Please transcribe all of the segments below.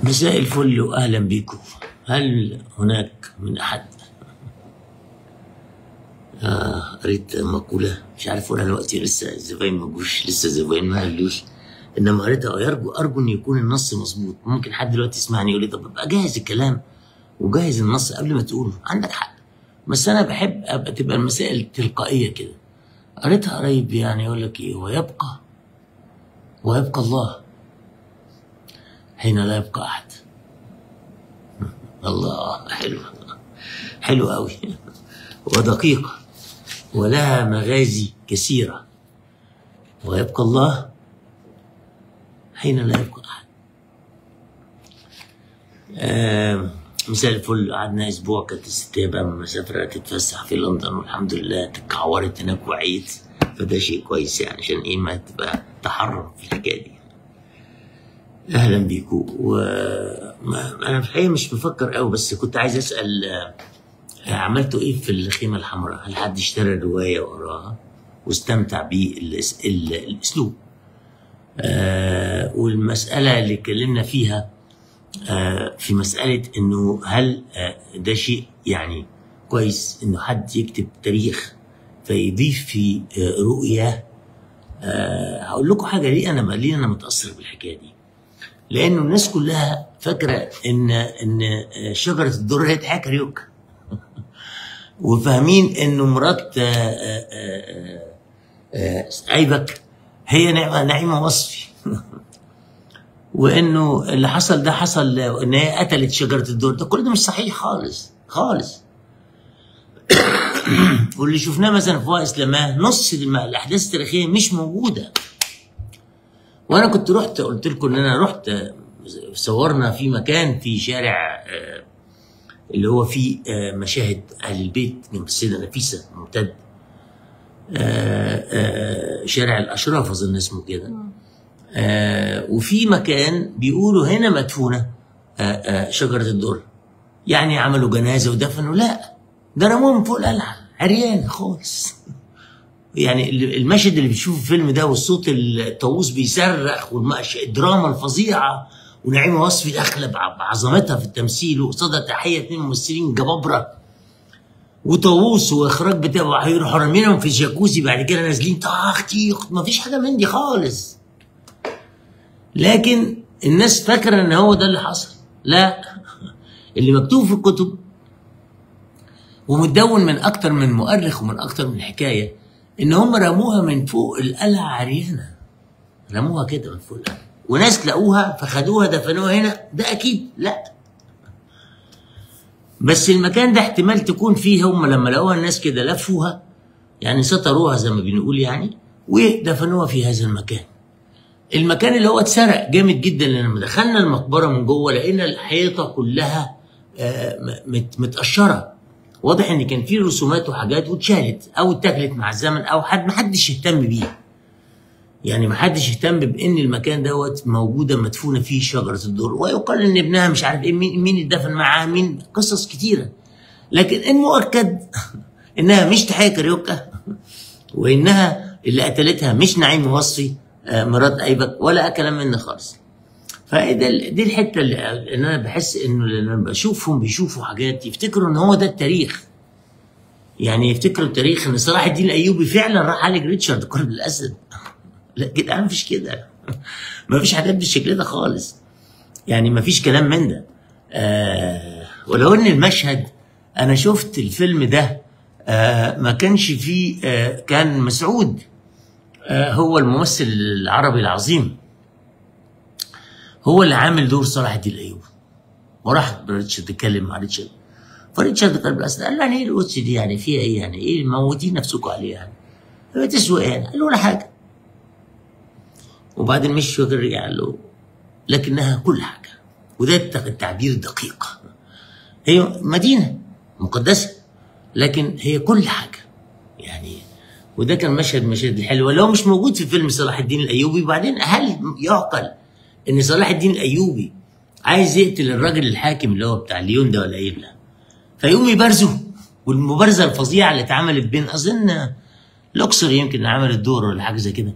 مساء الفل واهلا بكم هل هناك من احد آه قريت مقولة مش عارف اقولها دلوقتي لسه الزباين ما جوش لسه الزباين ما قالوش انما قريتها يرجو ارجو ان يكون النص مظبوط ممكن حد دلوقتي يسمعني يقول لي طب ابقى جاهز الكلام وجاهز النص قبل ما تقوله عندك حق بس انا بحب ابقى تبقى المسائل تلقائيه كده قريتها قريب يعني يقول لك ايه ويبقى ويبقى الله حين لا يبقى احد الله حلو حلو قوي ودقيقة ولها مغازي كثيرة ويبقى الله حين لا يبقى أحد آه مثال الفل قعدنا أسبوع كانت الست بقى مسافرة تتفسح في لندن والحمد لله اتكعورت هناك وعيت فده شيء كويس يعني عشان إيه ما تبقى تحرر في الحكاية دي اهلا بيكم وانا في الحقيقه مش بفكر قوي بس كنت عايز اسال آه، عملتوا ايه في الخيمه الحمراء هل حد اشترى الروايه وقراها واستمتع بالاسلوب آه والمساله اللي اتكلمنا فيها آه في مساله انه هل آه ده شيء يعني كويس انه حد يكتب تاريخ فيضيف في آه رؤيه آه هقول لكم حاجه ليه انا ليه انا متاثر بالحكايه دي لانه الناس كلها فاكره ان ان شجره الدر هي تحيا كاريوكا وفاهمين انه مرات آه، آه، آه، آه، ايبك هي نعمه نعيمه وصفي وانه اللي حصل ده حصل ان هي قتلت شجره الدر ده كل ده مش صحيح خالص خالص واللي شفناه مثلا في وائس لما نص الم- الاحداث التاريخيه مش موجوده وانا كنت رحت قلت لكم ان انا رحت آه، صورنا في مكان في شارع آه، اللي هو فيه آه، مشاهد اهل البيت جنب السيده نفيسه ممتد آه، آه، شارع الاشراف اظن اسمه كده آه، وفي مكان بيقولوا هنا مدفونه آه، آه، شجره الدر يعني عملوا جنازه ودفنوا لا ده رموهم فوق القلعه عريان خالص يعني ال- المشهد اللي بتشوفه في الفيلم ده والصوت الطاووس بيصرخ والدراما الفظيعه ونعيمه وصفي داخله بع- بعظمتها في التمثيل وقصادها تحيه اتنين ممثلين جبابره وطاووس واخراج بتاعه هيروحوا رامينهم في الجاكوزي بعد كده نازلين طخ تيخ مفيش حاجه من دي خالص لكن الناس فاكره ان هو ده اللي حصل لا اللي مكتوب في الكتب ومتدون من اكتر من مؤرخ ومن اكتر من حكايه ان هم رموها من فوق القلعه عريانه رموها كده من فوق القلعه وناس لقوها فخدوها دفنوها هنا ده اكيد لا بس المكان ده احتمال تكون فيه هم لما لقوها الناس كده لفوها يعني ستروها زي ما بنقول يعني ودفنوها في هذا المكان المكان اللي هو اتسرق جامد جدا لان لما دخلنا المقبره من جوه لقينا الحيطه كلها آه، م- مت- متقشره واضح ان كان في رسومات وحاجات واتشالت او اتاكلت مع الزمن او حد ما حدش يهتم بيه يعني ما حدش يهتم بان المكان دوت موجوده مدفونه فيه شجره الدر ويقال ان ابنها مش عارف ايه مين مين اتدفن معاها مين قصص كتيره لكن المؤكد انها مش تحية كاريوكا وانها اللي قتلتها مش نعيم وصفي آه، مرات ايبك ولا كلام من ده خالص فده دي الحته اللي اللي انا بحس انه لما بشوفهم بيشوفوا حاجات يفتكروا ان هو ده التاريخ يعني يفتكروا التاريخ ان صلاح الدين الايوبي فعلا راح عالج ريتشارد قلب الاسد لا كده مفيش كده مفيش حاجات بالشكل ده خالص يعني مفيش كلام من ده آه ولو ان المشهد انا شفت الفيلم ده آه ما كانش فيه آه كان مسعود آه هو الممثل العربي العظيم هو اللي عامل دور صلاح الدين الايوبي وراح ريتشارد اتكلم مع ريتشارد فريتشارد قلب الاسد قال له يعني ايه القدس دي يعني فيها ايه يعني ايه موتين نفسكم عليها يعني ما تسوى ايه يعني قال له ولا حاجه وبعدين مشي وكان رجع قال له لكنها كل حاجه وده الت- التعبير دقيق هي مدينه مقدسه لكن هي كل حاجه يعني وده كان مشهد مشهد الحلوه لو مش موجود في فيلم صلاح الدين الايوبي وبعدين هل يعقل ان صلاح الدين الايوبي عايز يقتل الراجل الحاكم اللي هو بتاع ليون ده ولا ايه لا فيقوم يبارزه والمبارزه الفظيعه اللي اتعملت بين اظن لوكسر يمكن عمل الدور ولا حاجه زي كده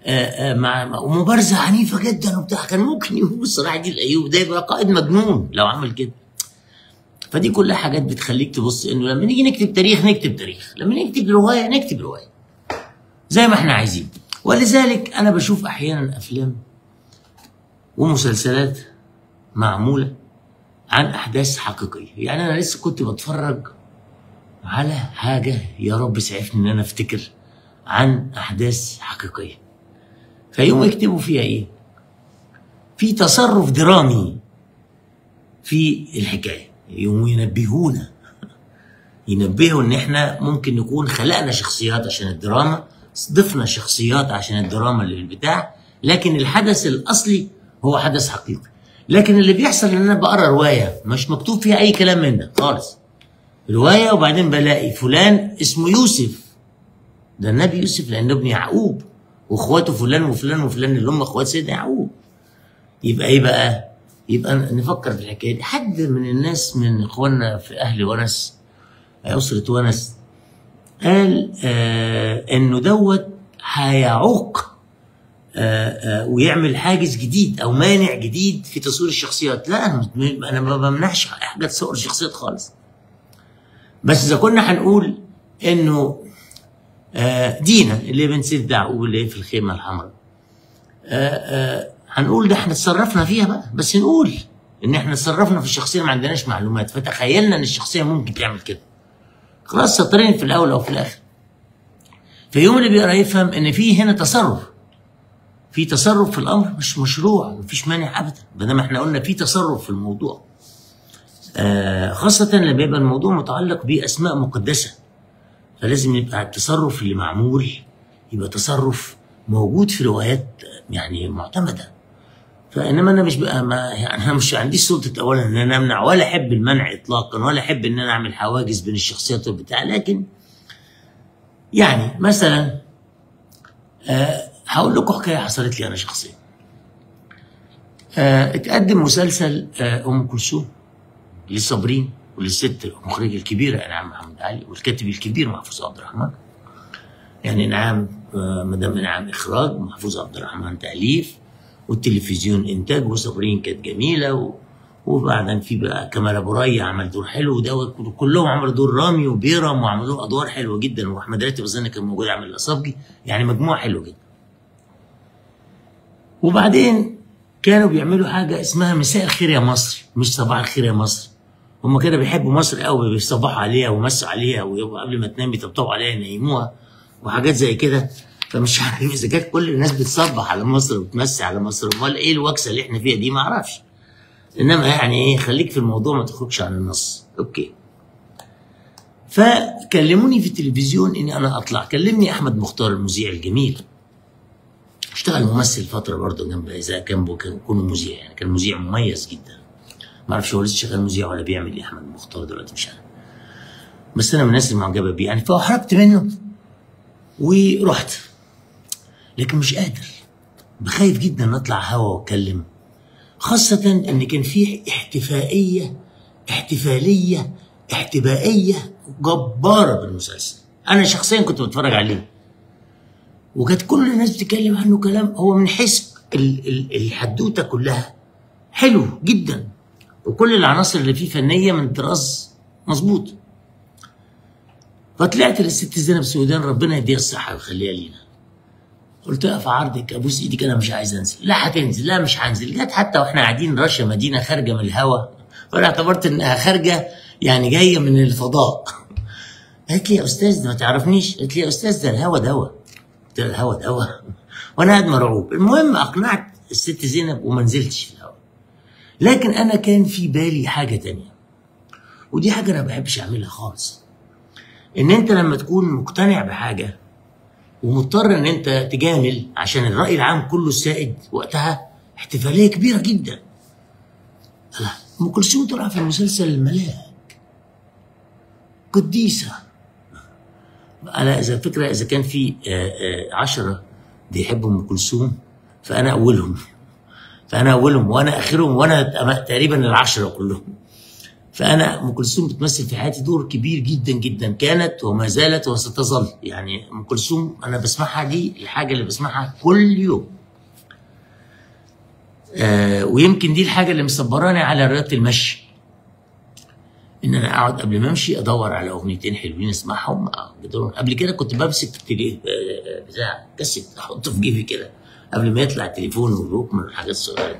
آه، آه، مع مع- ومبارزه عنيفه جدا وبتاع كان ممكن يقول صلاح الدين الايوبي ده يبقى قائد مجنون لو عمل كده فدي كلها حاجات بتخليك تبص انه لما نيجي نكتب تاريخ نكتب تاريخ لما نكتب روايه نكتب روايه زي ما احنا عايزين ولذلك انا بشوف احيانا افلام ومسلسلات معموله عن احداث حقيقيه يعني انا لسه كنت بتفرج على حاجه يا رب سعفني ان انا افتكر عن احداث حقيقيه فيقوموا يكتبوا فيها ايه في تصرف درامي في الحكايه يقوموا ينبهونا ينبهوا ان احنا ممكن نكون خلقنا شخصيات عشان الدراما ضفنا شخصيات عشان الدراما اللي في البتاع لكن الحدث الاصلي هو حدث حقيقي لكن اللي بيحصل ان انا بقرا روايه مش مكتوب فيها اي كلام من ده خالص روايه وبعدين بلاقي فلان اسمه يوسف ده النبي يوسف لانه ابن يعقوب واخواته فلان وفلان وفلان اللي هم اخوات سيدنا يعقوب يبقى ايه بقى؟ يبقى نفكر في الحكايه دي حد من الناس من اخواننا في اهل ونس اسره ونس قال آه انه دوت هيعوق آه آه ويعمل حاجز جديد او مانع جديد في تصوير الشخصيات لا انا انا ما بمنعش حاجه تصور الشخصيات خالص بس اذا كنا هنقول انه آه دينا اللي هي بنت سيد يعقوب اللي هي في الخيمه الحمراء آه آه هنقول ده احنا اتصرفنا فيها بقى بس نقول ان احنا اتصرفنا في الشخصيه ما عندناش معلومات فتخيلنا ان الشخصيه ممكن تعمل كده خلاص سطرين في الاول او في الاخر فيوم اللي بيقرا يفهم ان في هنا تصرف في تصرف في الامر مش مشروع مفيش مانع ابدا ما دام احنا قلنا في تصرف في الموضوع آه خاصة لما يبقى الموضوع متعلق بأسماء مقدسة فلازم يبقى التصرف اللي معمول يبقى تصرف موجود في روايات يعني معتمدة فانما انا مش بقى ما يعني انا مش عنديش سلطه اولا ان انا امنع ولا احب المنع اطلاقا ولا احب ان انا اعمل حواجز بين الشخصيات والبتاع لكن يعني مثلا آه هقول لكم حكايه حصلت لي انا شخصيا آه اتقدم مسلسل آه ام كلثوم لصابرين وللست المخرجه الكبيره انعام محمد علي والكاتب الكبير محفوظ عبد الرحمن يعني انعام آه مدام انعام اخراج محفوظ عبد الرحمن تاليف والتلفزيون انتاج وصابرين كانت جميله و... وبعدين في بقى كمال ابو ري عمل دور حلو ودوت كلهم عملوا دور رامي وبيرم وعملوا ادوار حلوه جدا واحمد راتب اظن كان موجود عامل الاصابجي يعني مجموعه حلوه جدا وبعدين كانوا بيعملوا حاجه اسمها مساء الخير يا مصر مش صباح الخير يا مصر هم كده بيحبوا مصر قوي بيصبحوا عليها ويمسوا عليها ويبقوا قبل ما تنام بيطبطبوا عليها ينيموها وحاجات زي كده فمش عارف اذا كانت كل الناس بتصبح على مصر وتمسي على مصر امال ايه الوكسه اللي احنا فيها دي ما اعرفش انما يعني ايه خليك في الموضوع ما تخرجش عن النص اوكي فكلموني في التلفزيون اني انا اطلع كلمني احمد مختار المذيع الجميل اشتغل ممثل فتره برضه جنب اذا كان يكون مذيع يعني كان مذيع مميز جدا ما اعرفش هو لسه شغال مذيع ولا بيعمل ايه احمد مختار دلوقتي مش عارف بس انا من الناس المعجبه بيه يعني فاحرجت منه ورحت لكن مش قادر بخايف جدا اطلع هوا واتكلم خاصة ان كان في احتفائية احتفالية احتبائية جبارة بالمسلسل انا شخصيا كنت بتفرج عليه وكانت كل الناس بتتكلم عنه كلام هو من حيث الحدوتة كلها حلو جدا وكل العناصر اللي فيه فنية من طراز مظبوط فطلعت للست زينب سودان ربنا يديها الصحة ويخليها لينا قلت لها في عرضك ابوس ايدك انا مش عايز انزل لا هتنزل لا مش هنزل جت حتى واحنا قاعدين رشا مدينه خارجه من الهوا فانا اعتبرت انها خارجه يعني جايه من الفضاء قالت لي يا استاذ ما تعرفنيش قالت لي يا استاذ ده الهوا دوا قلت لها الهوا دوا وانا قاعد مرعوب المهم اقنعت الست زينب وما نزلتش في الهوا لكن انا كان في بالي حاجه تانية ودي حاجه انا ما بحبش اعملها خالص ان انت لما تكون مقتنع بحاجه ومضطر ان انت تجامل عشان الراي العام كله السائد وقتها احتفاليه كبيره جدا ام كلثوم طلع في المسلسل الملاك قديسه انا اذا فكره اذا كان في عشرة بيحبوا ام كلثوم فانا اولهم فانا اولهم وانا اخرهم وانا تقريبا العشره كلهم فانا ام كلثوم بتمثل في حياتي دور كبير جدا جدا كانت وما زالت وستظل يعني ام كلثوم انا بسمعها دي الحاجه اللي بسمعها كل يوم آه ويمكن دي الحاجه اللي مصبراني على رياضه المشي ان انا اقعد قبل ما امشي ادور على اغنيتين حلوين اسمعهم بدون قبل كده كنت بمسك التلي... آه، بتاع كاسيت احطه في جيبي كده قبل ما يطلع التليفون والروك من الحاجات الصغيره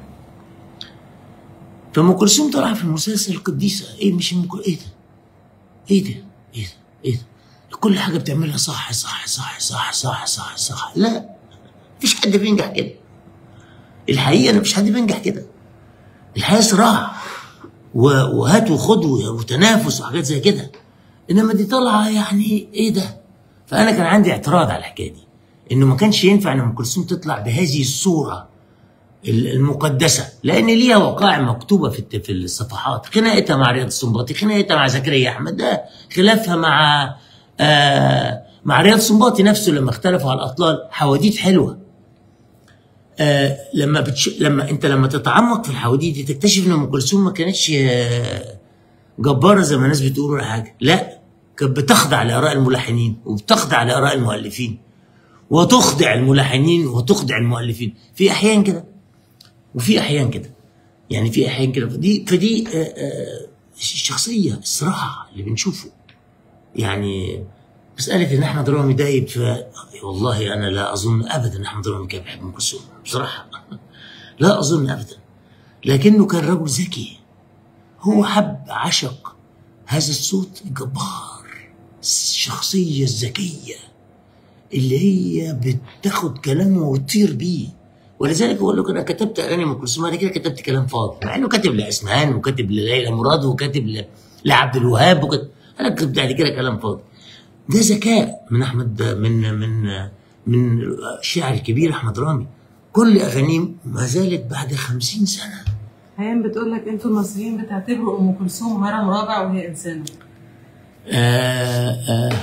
فام كلثوم طالعه في المسلسل القديسه ايه مش ام كل- ايه ده؟ ايه ده؟ ايه ده؟ ايه ده؟ كل حاجه بتعملها صح صح صح صح صح صح صح لا مفيش حد بينجح كده الحقيقه ان مفيش حد بينجح كده الحياه صراع و- وهات وخد وتنافس وحاجات زي كده انما دي طالعه يعني ايه ده؟ فانا كان عندي اعتراض على الحكايه دي انه ما كانش ينفع ان ام كلثوم تطلع بهذه الصوره المقدسه لان ليها وقائع مكتوبه في الت- في الصفحات خناقتها مع رياض السنباطي خناقتها مع زكريا احمد ده خلافها مع آه مع رياض السنباطي نفسه لما اختلفوا على الاطلال حواديت حلوه آه لما بتش... لما انت لما تتعمق في الحواديت دي تكتشف ان ام كلثوم ما كانتش آه، جباره زي ما الناس بتقول ولا حاجه لا كانت بتخضع لاراء الملحنين وبتخضع لاراء المؤلفين وتخضع الملحنين وتخضع المؤلفين في احيان كده وفي احيان كده يعني في احيان كده فدي فدي آه، آه، الشخصيه الصراع اللي بنشوفه يعني مساله ان احمد رامي دايب ف والله انا لا اظن ابدا ان احمد رامي كان بيحب ام كلثوم بصراحه لا اظن ابدا لكنه كان رجل ذكي هو حب عشق هذا الصوت الجبار الشخصيه الذكيه اللي هي بتاخد كلامه وتطير بيه ولذلك بقول لك انا كتبت اغاني ام كلثوم بعد كده كتبت كلام فاضي مع انه كاتب لاسمهان وكاتب لليلى مراد وكاتب ل- لعبد الوهاب وكتب انا كتبت بعد كده كلام فاضي ده ذكاء من احمد من من من الشاعر الكبير احمد رامي كل اغانيه ما زالت بعد خمسين سنه هيام بتقول لك انتوا المصريين بتعتبروا ام كلثوم هرم رابع وهي انسانه آه آه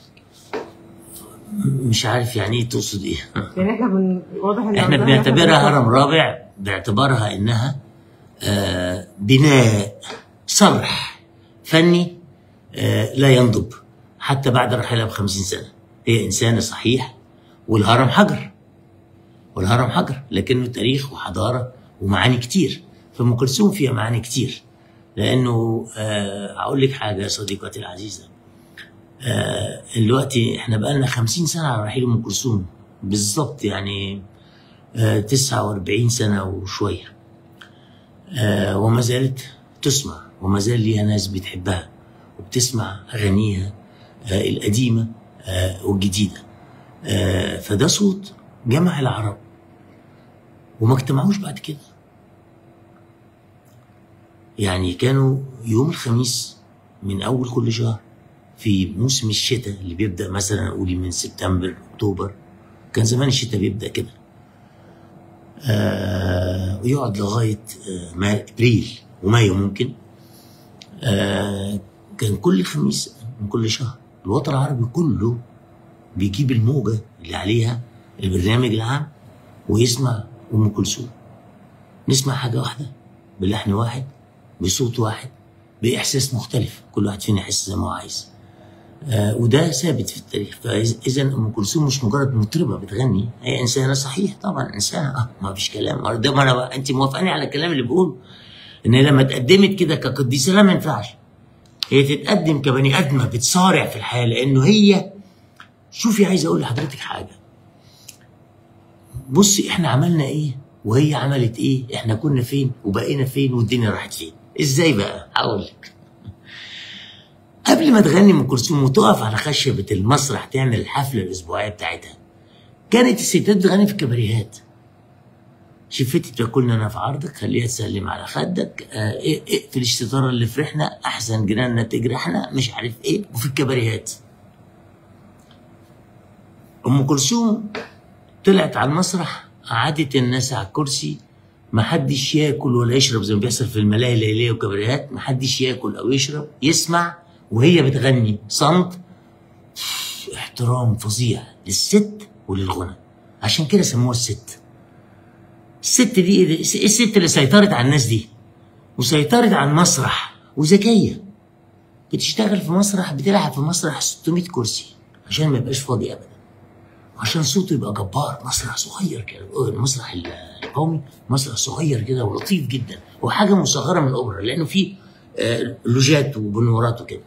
مش عارف يعني ايه تقصد ايه يعني احنا بن... واضح ان احنا عندنا بنعتبرها حاجات- هرم رابع باعتبارها انها آه، بناء صرح فني آه، لا ينضب حتى بعد رحيلها بخمسين سنة هي إنسانة صحيح والهرم حجر والهرم حجر لكنه تاريخ وحضارة ومعاني كتير فأم كلثوم فيها معاني كتير لأنه آه، أقول لك حاجة يا صديقتي العزيزة آه، دلوقتي احنا بقالنا خمسين سنة على رحيل أم كلثوم بالظبط يعني آه، 49 سنة وشوية آه، وما زالت تسمع وما زال ليها ناس بتحبها وبتسمع أغانيها آه، القديمة آه، والجديدة آه، فده صوت جمع العرب وما اجتمعوش بعد كده يعني كانوا يوم الخميس من أول كل شهر في موسم الشتاء اللي بيبدأ مثلا قولي من سبتمبر أكتوبر كان زمان الشتاء بيبدأ كده آه ويقعد لغاية آه ما ابريل ومايو ممكن آه كان كل خميس من كل شهر الوطن العربي كله بيجيب الموجة اللي عليها البرنامج العام ويسمع أم كلثوم نسمع حاجة واحدة بلحن واحد بصوت واحد بإحساس مختلف كل واحد فينا يحس زي ما هو عايز آه وده ثابت في التاريخ فاذا ام كلثوم مش مجرد مطربه بتغني هي انسانه صحيح طبعا انسانه اه ما فيش كلام ده ما انا بقى انت موافقاني على الكلام اللي بقوله ان هي لما اتقدمت كده كقديسه لا ما ينفعش هي تتقدم كبني ادمه بتصارع في الحياه لانه هي شوفي عايز اقول لحضرتك حاجه بصي احنا عملنا ايه وهي عملت ايه احنا كنا فين وبقينا فين والدنيا راحت فين ازاي بقى هقول لك قبل ما تغني ام كلثوم وتقف على خشبه المسرح تعمل الحفله الاسبوعيه بتاعتها كانت الستات بتغني في الكباريهات شفتي تاكلنا انا في عرضك خليها تسلم على خدك اه إيه اقفل الستاره اللي في ريحنا احسن جيراننا تجرحنا مش عارف ايه وفي الكباريهات ام كلثوم طلعت على المسرح قعدت الناس على الكرسي ما حدش ياكل ولا يشرب زي ما بيحصل في الملاهي الليليه والكباريهات ما حدش ياكل او يشرب يسمع وهي بتغني صمت احترام فظيع للست وللغنى عشان كده سموها الست الست دي ايه الست اللي سيطرت على الناس دي وسيطرت على المسرح وذكيه بتشتغل في مسرح بتلعب في مسرح 600 كرسي عشان ما يبقاش فاضي ابدا عشان صوته يبقى جبار مسرح صغير كده المسرح القومي مسرح صغير كده ولطيف جدا وحاجه مصغره من الاوبرا لانه فيه آه، لوجات وبنورات وكده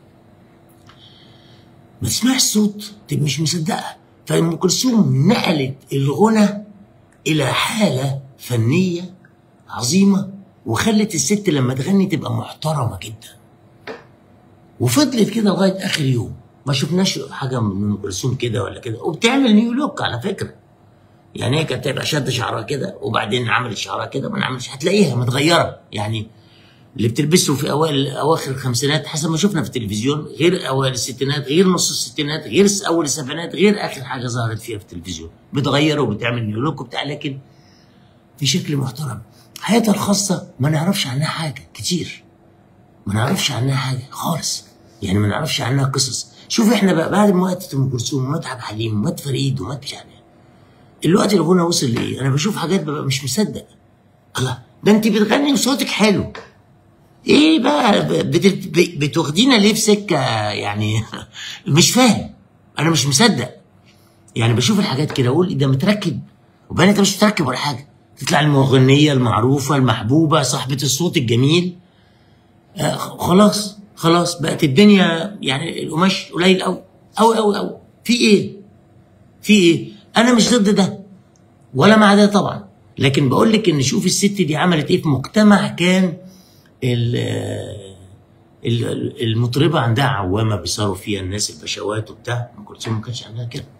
ما تسمعش صوت تبقى مش مصدقها فام كلثوم نقلت الغنى الى حاله فنيه عظيمه وخلت الست لما تغني تبقى محترمه جدا وفضلت كده لغايه اخر يوم ما شفناش حاجه من ام كلثوم كده ولا كده وبتعمل نيو لوك على فكره يعني هي كانت تبقى شاده شعرها كده وبعدين عملت شعرها كده ما عملتش هتلاقيها متغيره يعني اللي بتلبسه في اوائل اواخر الخمسينات حسب ما شفنا في التلفزيون غير اوائل الستينات غير نص الستينات غير اول السبعينات غير اخر حاجه ظهرت فيها في التلفزيون بتغير وبتعمل نيو لوك وبتاع لكن في شكل محترم حياتها الخاصه ما نعرفش عنها حاجه كتير ما نعرفش عنها حاجه خالص يعني ما نعرفش عنها قصص شوف احنا بقى بعد ما ماتت ام كلثوم ومات عبد الحليم ومات فريد ومات مش عارف إيه. الوقت الغنى وصل لايه؟ انا بشوف حاجات ببقى مش مصدق الله ده انت بتغني وصوتك حلو ايه بقى بت- بتاخدينا ليه في سكه يعني مش فاهم انا مش مصدق يعني بشوف الحاجات كده اقول ده متركب وبعدين انت مش متركب ولا حاجه تطلع المغنيه المعروفه المحبوبه صاحبه الصوت الجميل آه خلاص خلاص بقت الدنيا يعني القماش قليل قوي قوي قوي قوي في ايه؟ في ايه؟ انا مش ضد ده ولا مع ده طبعا لكن بقول لك ان شوف الست دي عملت ايه في مجتمع كان ال- ال- المطربه عندها عوامه بيصاروا فيها الناس البشوات وبتاع ام كلثوم ما كانش عندها كده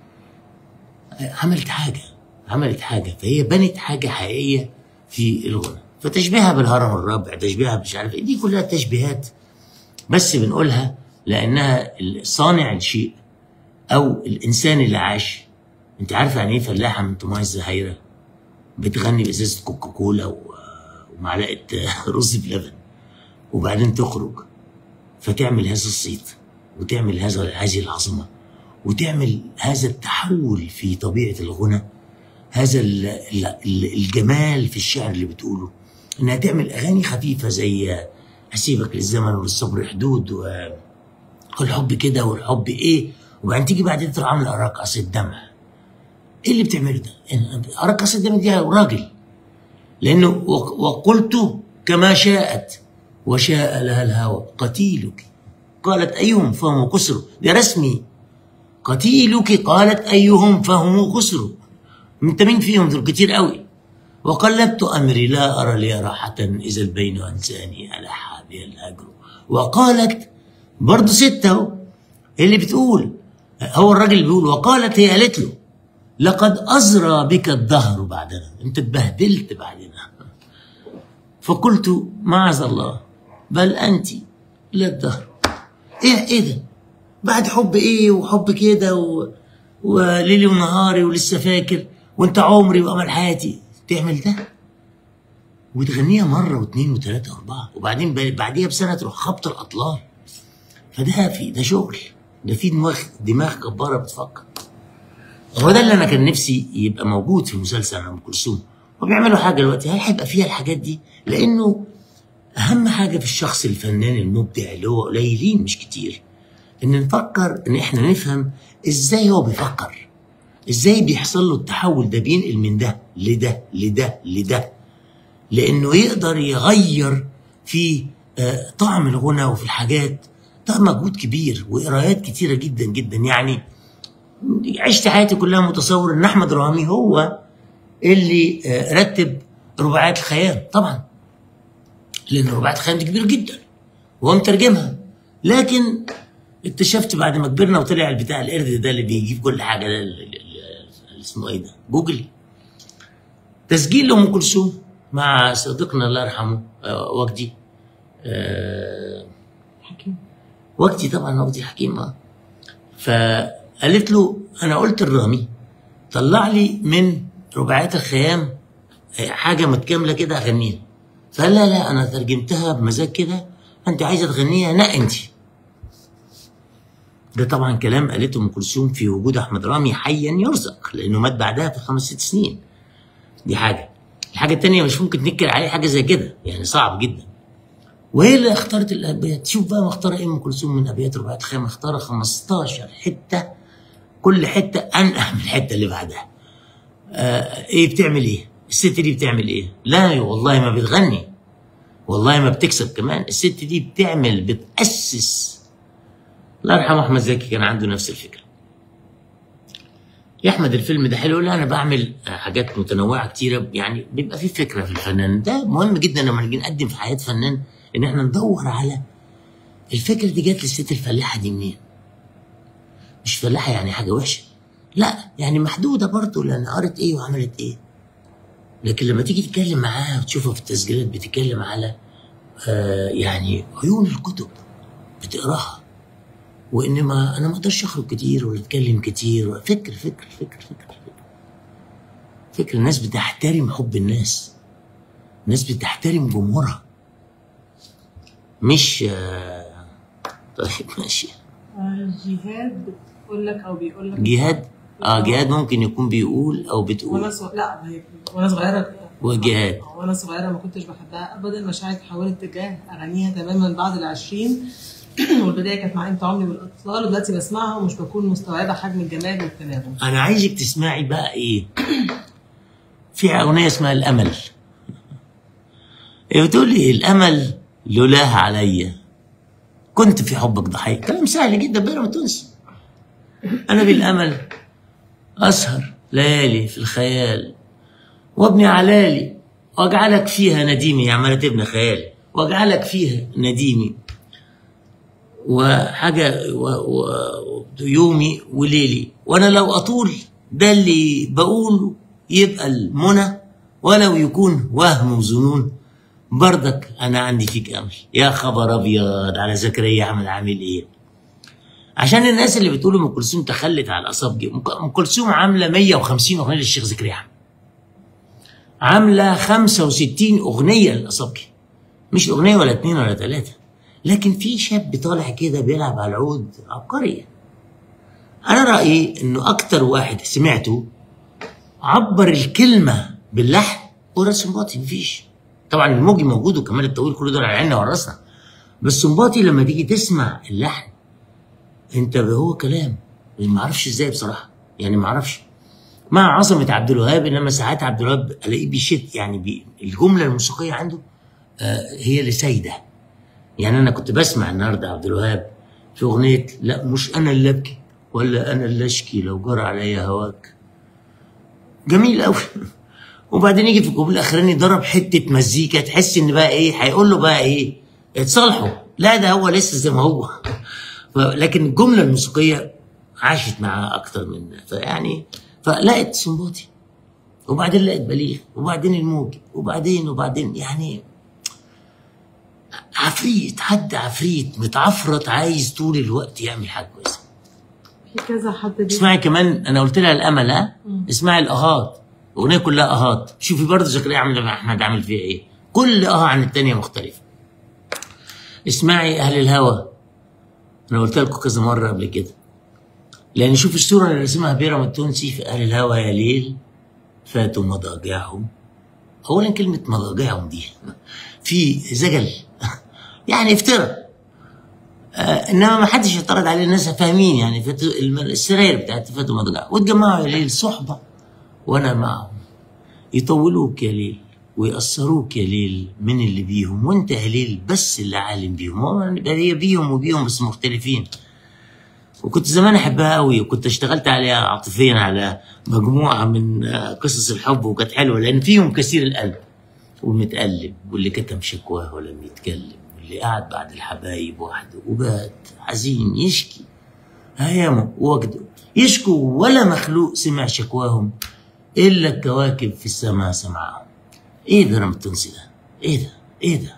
عملت حاجه عملت حاجه فهي بنت حاجه حقيقيه في الغنى فتشبيهها بالهرم الرابع تشبيهها مش عارف ايه دي كلها تشبيهات بس بنقولها لانها صانع الشيء او الانسان اللي عاش انت عارف يعني ايه فلاحه من طماع الزهايره بتغني بازازه كوكاكولا و- ومعلقه رز بلبن وبعدين تخرج فتعمل هذا الصيت وتعمل هذا هذه العظمه وتعمل هذا التحول في طبيعه الغنى هذا ال- ال- ال- الجمال في الشعر اللي بتقوله انها تعمل اغاني خفيفه زي هسيبك للزمن وللصبر حدود و- والحب كده والحب ايه وبعدين تيجي بعدين تروح عامله رقص الدمع ايه اللي بتعمله ده؟ إن- رقص الدمع دي راجل لانه وق- وقلت كما شاءت وشاء لها الهوى قتيلك قالت ايهم فهم كسر ده رسمي قتيلك قالت ايهم فهم كسر انت مين فيهم دول كتير قوي وقلبت امري لا ارى لي راحه اذا البين انساني على حابي الهجر وقالت برضه ستة اهو اللي بتقول هو الراجل اللي بيقول وقالت هي قالت له لقد أزرى بك الدهر بعدنا أنت اتبهدلت بعدنا فقلت معاذ الله بل أنت لا الدهر إيه إيه ده بعد حب إيه وحب كده و... وليلي ونهاري ولسه فاكر وأنت عمري وأمل حياتي تعمل ده وتغنيها مرة واثنين وثلاثة وأربعة وبعدين ب- بعديها بسنة تروح خبط الأطلال فده في ده شغل ده في دماغ دماغ جبارة بتفكر هو ده اللي انا كان نفسي يبقى موجود في مسلسل ام كلثوم وبيعملوا حاجه دلوقتي هل هيبقى فيها الحاجات دي لانه اهم حاجه في الشخص الفنان المبدع اللي هو قليلين مش كتير ان نفكر ان احنا نفهم ازاي هو بيفكر ازاي بيحصل له التحول ده بينقل من ده لده لده لده لانه يقدر يغير في آه، طعم الغنى وفي الحاجات ده مجهود كبير وقرايات كتيره جدا جدا يعني عشت حياتي كلها متصور ان احمد رامي هو اللي آه، رتب رباعيات الخيام طبعا لان رباعيات الخيام دي كبيره جدا وهو مترجمها لكن اكتشفت بعد ما كبرنا وطلع البتاع القرد ده اللي بيجيب كل حاجه ده ال- ال- ال- اسمه ايه ده جوجل تسجيل لام كلثوم مع صديقنا الله يرحمه آه، وجدي آه، حكيم وجدي طبعا وجدي حكيم اه فقالت له انا قلت الرامي طلع لي من رباعيات الخيام حاجه متكامله كده اغنيها فقال لا لا انا ترجمتها بمزاج كده انت عايزه تغنيها لا انت ده طبعا كلام قالته ام كلثوم في وجود احمد رامي حيا يرزق لانه مات بعدها في خمس ست سنين دي حاجه الحاجه التانيه مش ممكن تنكر عليه حاجه زي كده يعني صعب جدا وهي اللي اختارت الابيات شوف بقى مختاره ايه ام كلثوم من ابيات رباعيات الخيام مختاره 15 حته كل حته انقح من الحته اللي بعدها آه ايه بتعمل ايه الست دي بتعمل ايه لا والله ما بتغني والله ما بتكسب كمان الست دي بتعمل بتاسس الله يرحمه احمد زكي كان عنده نفس الفكره يا احمد الفيلم ده حلو لا انا بعمل حاجات متنوعه كتيره يعني بيبقى في فكره في الفنان ده مهم جدا لما نيجي نقدم في حياه فنان ان احنا ندور على الفكره دي جت للست الفلاحه دي منين مش فلاحه يعني حاجه وحشه لا يعني محدوده برضه لان قرت ايه وعملت ايه لكن لما تيجي تتكلم معاها وتشوفها في التسجيلات بتتكلم على آه يعني عيون الكتب بتقراها وان ما انا ما اقدرش اخرج كتير ولا اتكلم كتير فكر فكر فكر فكر فكر فكر الناس بتحترم حب الناس الناس بتحترم جمهورها مش آه طيب ماشي آه، جهاد بتقول لك او بيقول لك جهاد اه جهاد ممكن يكون بيقول او وانا بتقول صغ... لا ما هي وانا صغيره وجهاد وانا صغيره ما كنتش بحبها ابدا مشاعري تحولت تجاه اغانيها تماما بعد العشرين والبدايه كانت مع انت عمري بالاطفال ودلوقتي بسمعها ومش بكون مستوعبه حجم الجمال والتناغم انا عايزك تسمعي بقى ايه في اغنيه اسمها الامل هي بتقول لي الامل لولاه عليا كنت في حبك ضحيه كلام سهل جدا بيرة ما تنسى انا بالامل اسهر ليالي في الخيال وابني علالي واجعلك فيها نديمي عماله تبني خيالي واجعلك فيها نديمي وحاجه و... و... يومي وليلي وانا لو اطول ده اللي بقوله يبقى المنى ولو يكون وهم وظنون برضك انا عندي فيك امل يا خبر ابيض على زكريا عمل عامل ايه عشان الناس اللي بتقول ام كلثوم تخلت على الاصابع ام كلثوم عامله 150 اغنيه للشيخ زكريا عامل عامله 65 اغنيه للاصابع مش اغنيه ولا اتنين ولا ثلاثه لكن في شاب طالع كده بيلعب على العود عبقري انا رايي انه اكتر واحد سمعته عبر الكلمه باللحن هو راس سنباطي مفيش طبعا الموجي موجود وكمال الطويل كل دول على عيننا وراسنا بس سنباطي لما تيجي تسمع اللحن انت هو كلام ما اعرفش ازاي بصراحه يعني ما اعرفش مع عظمه عبد الوهاب انما ساعات عبد الوهاب الاقيه بيشد يعني بي الجمله الموسيقيه عنده آه هي اللي سايده يعني انا كنت بسمع النهارده عبد الوهاب في اغنيه لا مش انا اللي ابكي ولا انا اللي اشكي لو جرى عليا هواك جميل قوي وبعدين يجي في الجمله الاخراني ضرب حته مزيكا تحس ان بقى ايه هيقول له بقى ايه اتصالحوا لا ده هو لسه زي ما هو ف- لكن الجمله الموسيقيه عاشت معاه اكتر من فيعني فلقت سنباطي وبعدين لقت بليغ وبعدين الموجي وبعدين وبعدين يعني عفريت حد عفريت متعفرت عايز طول الوقت يعمل حاجه كويسه في كذا حد بي... اسمعي كمان انا قلت لها الامل ها اسمعي الاهات الاغنيه كلها اهات شوفي برضه زكريا عامل احمد عامل فيها ايه كل اه عن التانية مختلفه اسمعي اهل الهوى انا قلت لكم كذا مره قبل كده لان شوف الصوره اللي رسمها بيرم التونسي في اهل الهوى يا ليل فاتوا مضاجعهم اولا كلمه مضاجعهم دي في زجل يعني افتراء آه انما ما حدش اعترض عليه الناس فاهمين يعني فاتوا الم- السراير بتاعت فاتوا مضاجعهم واتجمعوا يا ليل صحبه وانا معهم يطولوك يا ليل ويأثروك يا ليل من اللي بيهم وانت يا ليل بس اللي عالم بيهم هو هي بيهم وبيهم بس مختلفين وكنت زمان احبها قوي وكنت اشتغلت عليها عاطفيا على مجموعه من آه، قصص الحب وكانت حلوه لان فيهم كثير القلب والمتقلب واللي كتم شكواه ولم يتكلم واللي قعد بعد الحبايب وحده وبات حزين يشكي هيامه ووجده يشكو ولا مخلوق سمع شكواهم الا الكواكب في السماء سمعهم ايه ده رم التونسي ده ايه ده ايه ده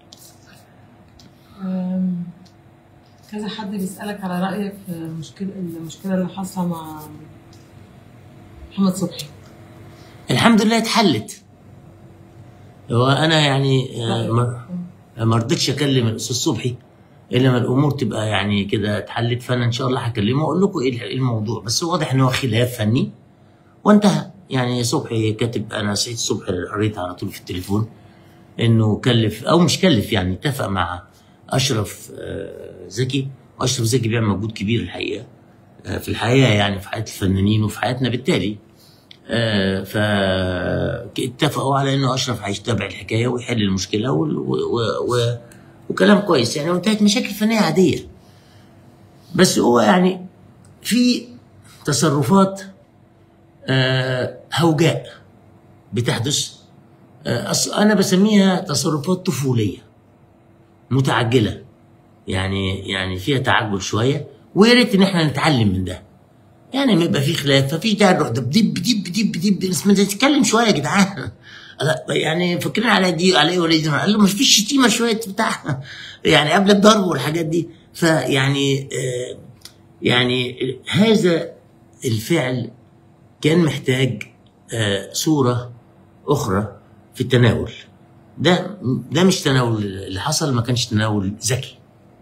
أم، كذا حد بيسألك على رأيك في المشكلة المشكلة اللي حاصلة مع محمد صبحي الحمد لله اتحلت هو انا يعني آه، ما- ما رضيتش اكلم الاستاذ صبحي الا لما الامور تبقى يعني كده اتحلت فانا ان شاء الله هكلمه واقول لكم ايه إيه الموضوع بس واضح ان هو خلاف فني وانتهى يعني صبحي كاتب انا سعيد الصبح قريت على طول في التليفون انه كلف او مش كلف يعني اتفق مع اشرف آه، زكي واشرف زكي بيعمل مجهود كبير الحقيقه آه، في الحياه يعني في حياه الفنانين وفي حياتنا بالتالي آه، فاتفقوا على انه اشرف هيتابع الحكايه ويحل المشكله و... و... و... وكلام كويس يعني وانتهت مشاكل فنيه عاديه بس هو يعني في تصرفات آه، هوجاء بتحدث آه، أص- انا بسميها تصرفات طفوليه متعجله يعني يعني فيها تعجل شويه ويا ريت ان احنا نتعلم من ده يعني لما يبقى في خلاف ففي داعي نروح دب دب دب دب دب بس ما تتكلم شويه يا جدعان لا يعني فاكرين على دي على ايه ولا دي قال له مش فيش شتيمه شويه بتاع يعني قبل الضرب والحاجات دي فيعني آه يعني هذا الفعل كان محتاج آه صوره اخرى في التناول ده ده مش تناول اللي حصل ما كانش تناول ذكي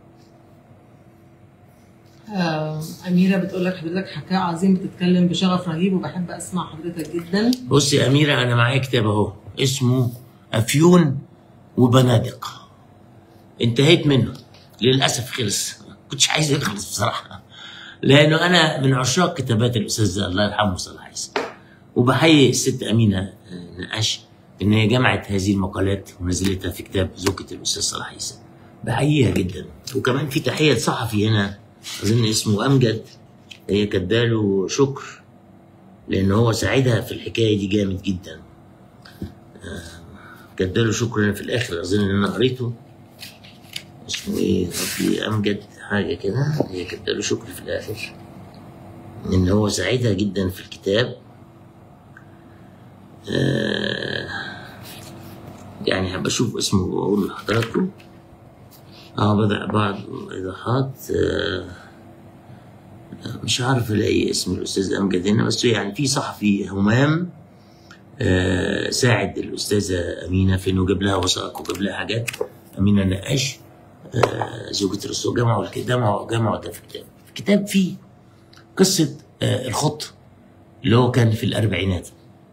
آه، أميرة بتقول لك حضرتك حكاية عظيم بتتكلم بشغف رهيب وبحب أسمع حضرتك جدا بص يا أميرة أنا معايا كتاب أهو اسمه أفيون وبنادق انتهيت منه للأسف خلص كنتش عايز يخلص بصراحة لأنه أنا من عشاق كتابات الأستاذ الله يرحمه صلاح عيسى وبحيي الست أمينة آه، نقاش إن هي جمعت هذه المقالات ونزلتها في كتاب زوجة الأستاذ صلاح عيسى بحييها جدا وكمان في تحية لصحفي هنا أظن اسمه أمجد هي كاتباله شكر لان هو ساعدها في الحكايه دي جامد جدا كاتباله شكر انا في الاخر اظن ان انا قريته اسمه ايه ربي امجد حاجه كده هي كاتباله شكر في الاخر ان هو ساعدها جدا في الكتاب آه يعني هبقى اشوف اسمه واقول لحضراتكم اه بدأ بعض الايضاحات آه مش عارف الاقي اسم الاستاذ امجد هنا بس يعني في صحفي همام آه ساعد الاستاذه امينه في انه جاب لها وثائق وجاب لها حاجات امينه نقاش آه زوجة الرسول جمعوا الك- جمعوا جمعوا ده في كتاب الكتاب فيه قصه آه الخط اللي هو كان في الاربعينات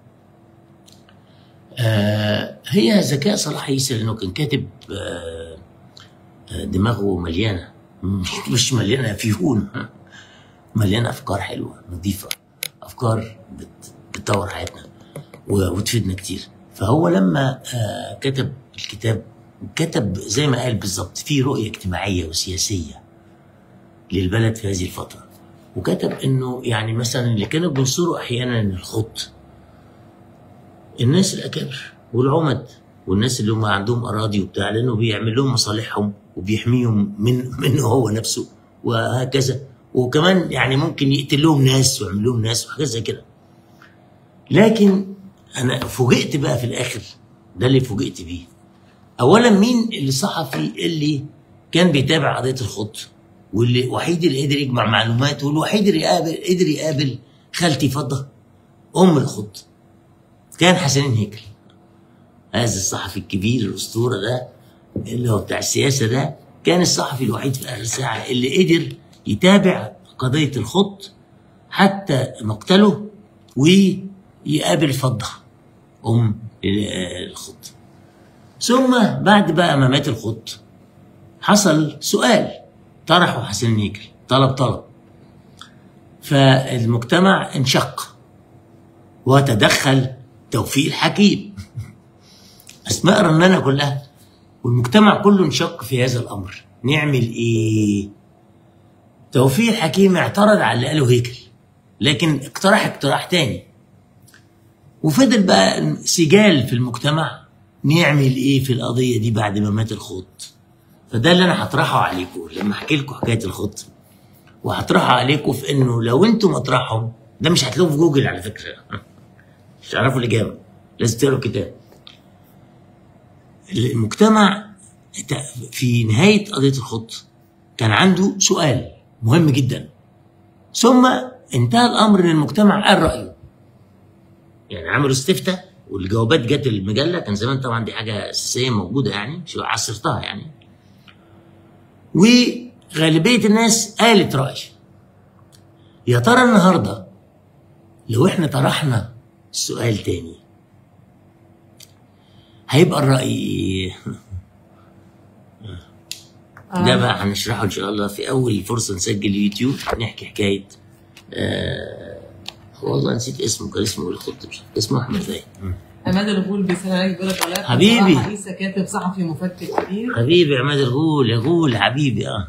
آه هي ذكاء صلاح عيسى لانه كان كاتب آه آه، دماغه مليانه مش مش مليانه فيهون مليانه افكار حلوه نظيفه افكار بت- بتطور حياتنا و- وتفيدنا كتير فهو لما آه، كتب الكتاب كتب زي ما قال بالظبط في رؤيه اجتماعيه وسياسيه للبلد في هذه الفتره وكتب انه يعني مثلا اللي كانوا بينصروا احيانا الخط الناس الاكابر والعمد والناس اللي هم عندهم اراضي وبتاع لانه بيعمل لهم مصالحهم وبيحميهم من منه هو نفسه وهكذا وكمان يعني ممكن يقتل لهم ناس ويعمل لهم ناس وحاجات زي كده لكن انا فوجئت بقى في الاخر ده اللي فوجئت بيه اولا مين الصحفي اللي كان بيتابع قضيه الخط واللي وحيد اللي قدر يجمع معلومات والوحيد اللي قابل قدر يقابل خالتي فضه ام الخط كان حسنين هيكل هذا الصحفي الكبير الاسطوره ده اللي هو بتاع السياسه ده كان الصحفي الوحيد في اخر ساعه اللي قدر يتابع قضيه الخط حتى مقتله ويقابل فضه ام الخط ثم بعد بقى ما مات الخط حصل سؤال طرحه حسن نيكل طلب طلب فالمجتمع انشق وتدخل توفيق الحكيم اسماء رنانه كلها والمجتمع كله انشق في هذا الامر نعمل ايه توفيق الحكيم اعترض على اللي قاله هيكل لكن اقترح اقتراح تاني وفضل بقى سجال في المجتمع نعمل ايه في القضيه دي بعد ما مات الخط فده اللي انا هطرحه عليكم لما احكي لكم حكايه الخط وهطرحه عليكم في انه لو انتم مطرحهم ده مش هتلاقوه في جوجل على فكره مش هتعرفوا الاجابه لازم تقروا الكتاب المجتمع في نهايه قضيه الخط كان عنده سؤال مهم جدا ثم انتهى الامر ان المجتمع قال رايه يعني عملوا استفتاء والجوابات جت المجله كان زمان طبعا دي حاجه اساسيه موجوده يعني مش عصرتها يعني وغالبيه الناس قالت راي يا ترى النهارده لو احنا طرحنا السؤال تاني هيبقى الراي ده بقى هنشرحه ان شاء الله في اول فرصه نسجل يوتيوب نحكي حكايه آه والله نسيت اسمه كان اسمه الخط مش عارف. اسمه احمد زايد عماد الغول بيسال عليك بيقول لك علاء حبيبي. صلاح عيسى كاتب صحفي مفكر كبير حبيبي عماد الغول يا غول حبيبي اه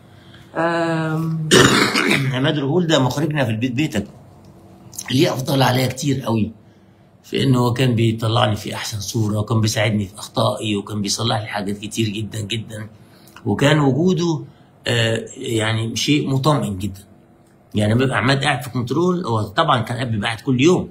آم، عماد الغول ده مخرجنا في البيت بيتك ليه افضل عليا كتير قوي في انه هو كان بيطلعني في احسن صوره وكان بيساعدني في اخطائي وكان بيصلح لي حاجات كتير جدا جدا وكان وجوده آه يعني شيء مطمئن جدا يعني لما بيبقى عماد قاعد في كنترول هو طبعا كان قاعد بيبقى قاعد كل يوم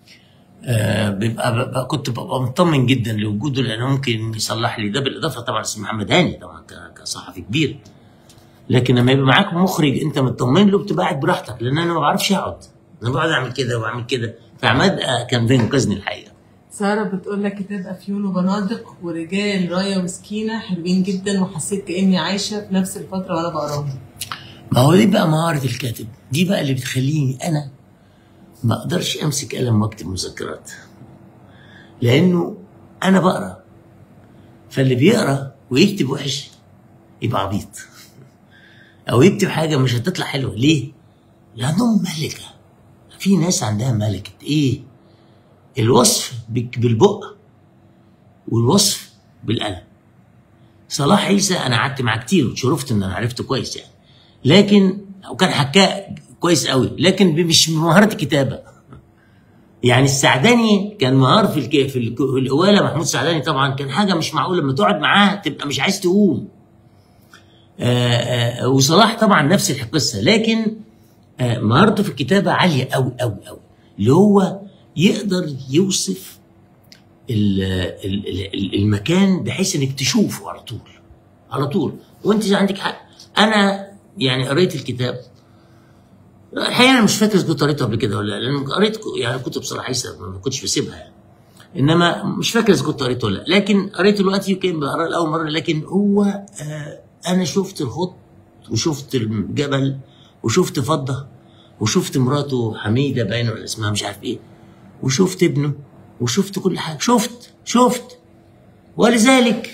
آه بيبقى, بيبقى كنت ببقى مطمن جدا لوجوده لانه ممكن يصلح لي ده بالاضافه طبعا اسم محمد هاني طبعا ك- كصحفي كبير لكن لما يبقى معاك مخرج انت مطمن له بتبقى قاعد براحتك لان انا ما بعرفش اقعد انا بقعد اعمل كده واعمل كده فعماد آه، كان بينقذني الحقيقه ساره بتقول لك كتاب افيون وبنادق ورجال رايه وسكينه حلوين جدا وحسيت كاني عايشه في نفس الفتره وانا بقراهم ما هو دي بقى مهاره الكاتب دي بقى اللي بتخليني انا ما اقدرش امسك قلم واكتب مذكرات لانه انا بقرا فاللي بيقرا ويكتب وحش يبقى عبيط او يكتب حاجه مش هتطلع حلوه ليه لانهم ملكه في ناس عندها ملكه ايه الوصف بك- بالبق والوصف بالقلم صلاح عيسى انا قعدت معاه كتير وشرفت ان انا عرفته كويس يعني لكن وكان حكاه كويس قوي لكن مش مهاره الكتابه يعني السعداني كان مهار في الك... في, الك... في القواله محمود السعداني طبعا كان حاجه مش معقوله لما تقعد معاه تبقى مش عايز تقوم آآ آآ وصلاح طبعا نفس القصه لكن آه، مهارته في الكتابه عاليه قوي قوي قوي اللي هو يقدر يوصف ال- ال- ال- المكان بحيث انك تشوفه على طول على طول وانت عندك حق انا يعني قريت الكتاب الحقيقه انا مش فاكر إذا كنت قريته قبل كده ولا لا لان قريت ك- يعني كتب صلاح عيسى ما كنتش بسيبها يعني انما مش فاكر اذا كنت قريته ولا لا لكن قريته دلوقتي يمكن بقراه لاول مره لكن هو آه انا شفت الخط وشفت الجبل وشفت فضه وشفت مراته حميده باينه ولا اسمها مش عارف ايه وشفت ابنه وشفت كل حاجه شفت شفت ولذلك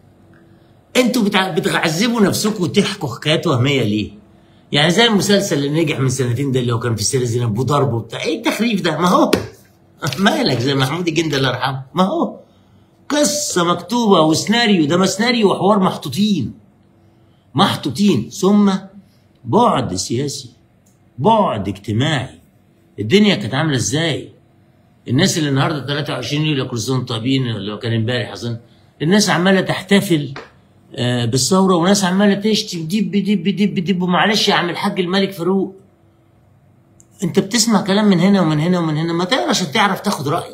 انتوا بتع- بتعذبوا نفسكم وتحكوا حكايات وهميه ليه؟ يعني زي المسلسل اللي نجح من سنتين ده اللي هو كان في السيره زينب وضرب وبتاع ايه التخريف ده؟ ما هو مالك زي محمود الجندي الله يرحمه ما هو قصه مكتوبه وسيناريو ده ما سيناريو وحوار محطوطين محطوطين ثم بعد سياسي بعد اجتماعي الدنيا كانت عامله ازاي؟ الناس اللي النهارده 23 يوليو كل سنه وانتم طيبين اللي هو كان امبارح اظن الناس عماله تحتفل آه، بالثوره وناس عماله تشتم دب دب دب دب ومعلش يا عم الحاج الملك فاروق انت بتسمع كلام من هنا ومن هنا ومن هنا ما تقرا عشان تعرف تاخد راي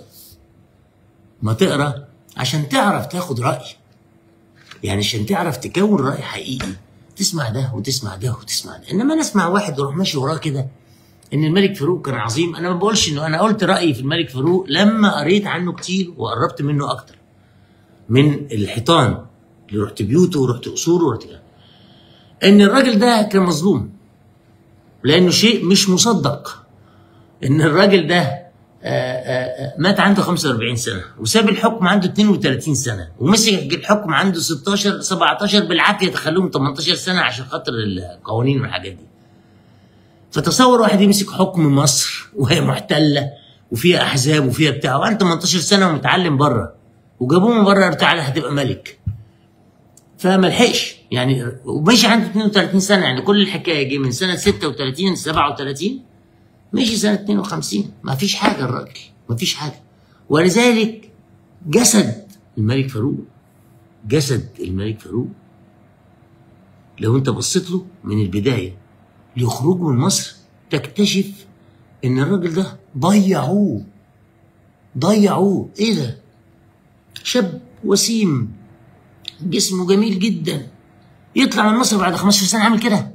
ما تقرا عشان تعرف تاخد راي يعني عشان تعرف تكون راي حقيقي تسمع ده وتسمع ده وتسمع ده انما انا اسمع واحد واروح ماشي وراه كده ان الملك فاروق كان عظيم انا ما بقولش انه انا قلت رايي في الملك فاروق لما قريت عنه كتير وقربت منه اكتر من الحيطان اللي رحت بيوته ورحت قصوره ورحت كده ان الراجل ده كان مظلوم لانه شيء مش مصدق ان الراجل ده آه، آه، آه، مات عنده 45 سنه وساب الحكم عنده 32 سنه ومسك الحكم عنده 16 17 بالعافيه تخلوهم 18 سنه عشان خاطر القوانين والحاجات دي فتصور واحد يمسك حكم مصر وهي محتله وفيها احزاب وفيها بتاع وانت 18 سنه ومتعلم بره وجابوه من بره قالوا تعالى هتبقى ملك فما لحقش يعني ومشي عنده 32 سنه يعني كل الحكايه جه من سنه 36 37 مشي سنه 52 ما فيش حاجه الراجل ما فيش حاجه ولذلك جسد الملك فاروق جسد الملك فاروق لو انت بصيت له من البدايه لخروجه من مصر تكتشف ان الراجل ده ضيعوه ضيعوه ايه ده شاب وسيم جسمه جميل جدا يطلع من مصر بعد 15 سنه عامل كده